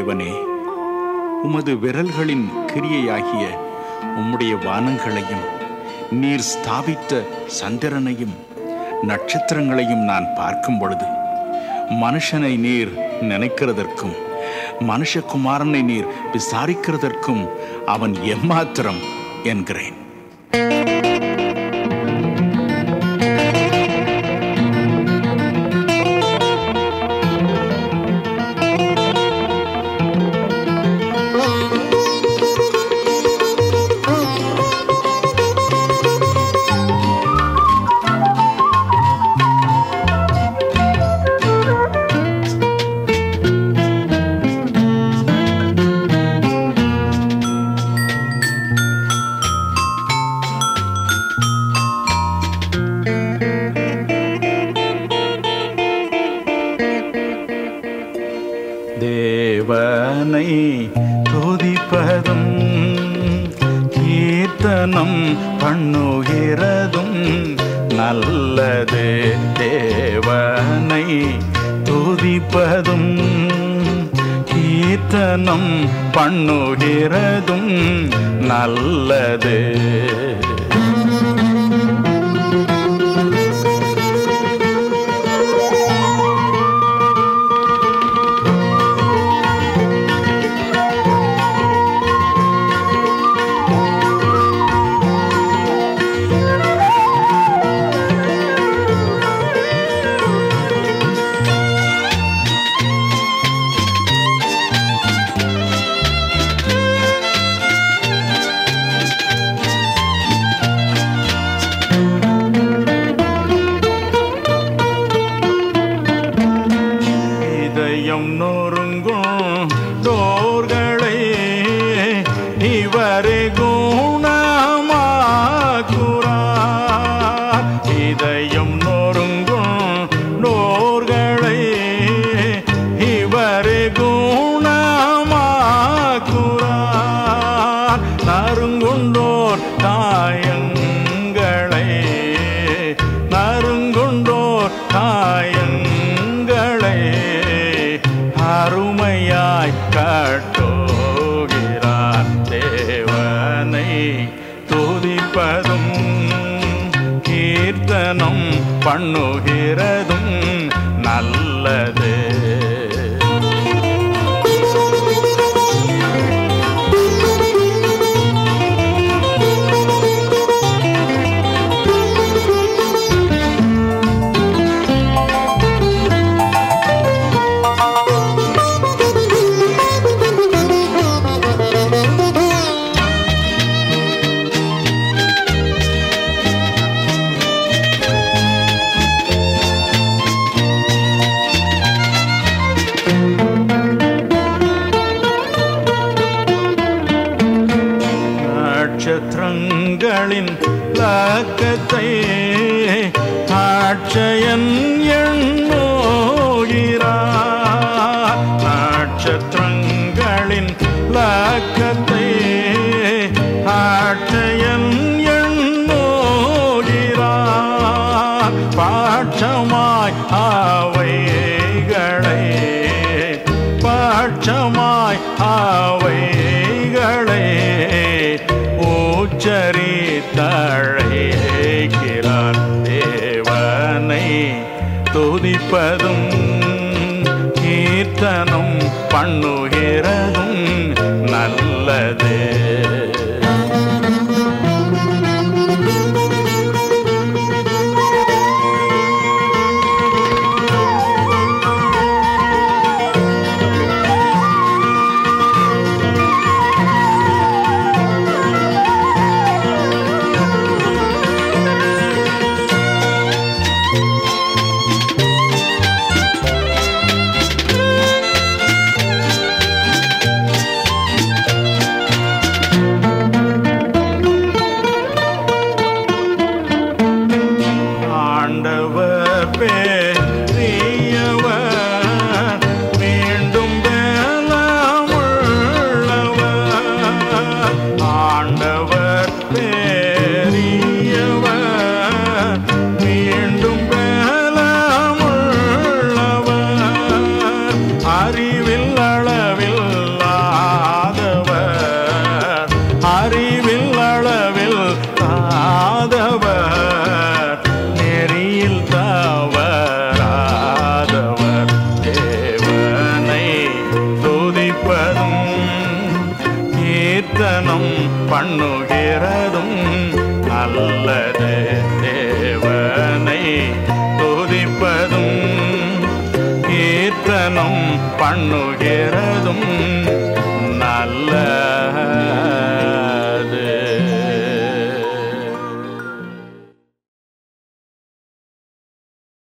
தேவனே உமது விரல்களின் கிரியையாகிய உம்முடைய வானங்களையும் நீர் ஸ்தாபித்த சந்திரனையும் நட்சத்திரங்களையும் நான் பார்க்கும் பொழுது மனுஷனை நீர் நினைக்கிறதற்கும் மனுஷகுமாரனை நீர் விசாரிக்கிறதற்கும் அவன் எம்மாத்திரம் என்கிறேன் தேவனை துதிப்பதும் கீர்த்தனம் பண்ணுகிறதும் நல்லது தேவனை துதிப்பதும் கீர்த்தனம் பண்ணுகிறதும் நல்லது இதயம் நொறுங்கும் தோர்களை இவரே குணமாக்குறார் இதயம் நொறுங்கும் நோர்களை இவரே குணமாக்குறார் நறுங்குண்டோர் தாயங்களை நறுங்குண்டோர் தாயங்களை அருமையாய் காட்டுகிறார் தேவனை துதிப்பதும் கீர்த்தனம் பண்ணுகிறதும் நல்லது நட்சத்திரங்களின் லக்கத்தை ஆட்சயன் எண்ணோகிறார் நட்சத்திரங்களின் லக்கத்தை ஆட்சயன் எண்ணோகிறார் பாட்சமாய் அவைகளை பாட்சமாய் அவைகளை உச்சரித்தழைக்கிறார் தேவனை துதிப்பதும் கீர்த்தனம் பண்ணுகிறதும் நல்லது ஆண்டவர் பெரியவர் மீண்டும் பலமுள்ளவர் ஆண்டவர் பெரியவர் மீண்டும் பலமுள்ளவர் அறிவில் அளவில் பண்ணுகிறதும் நல்லது தேவனை துதிப்பதும் கீர்த்தனம் பண்ணுகிறதும் நல்லது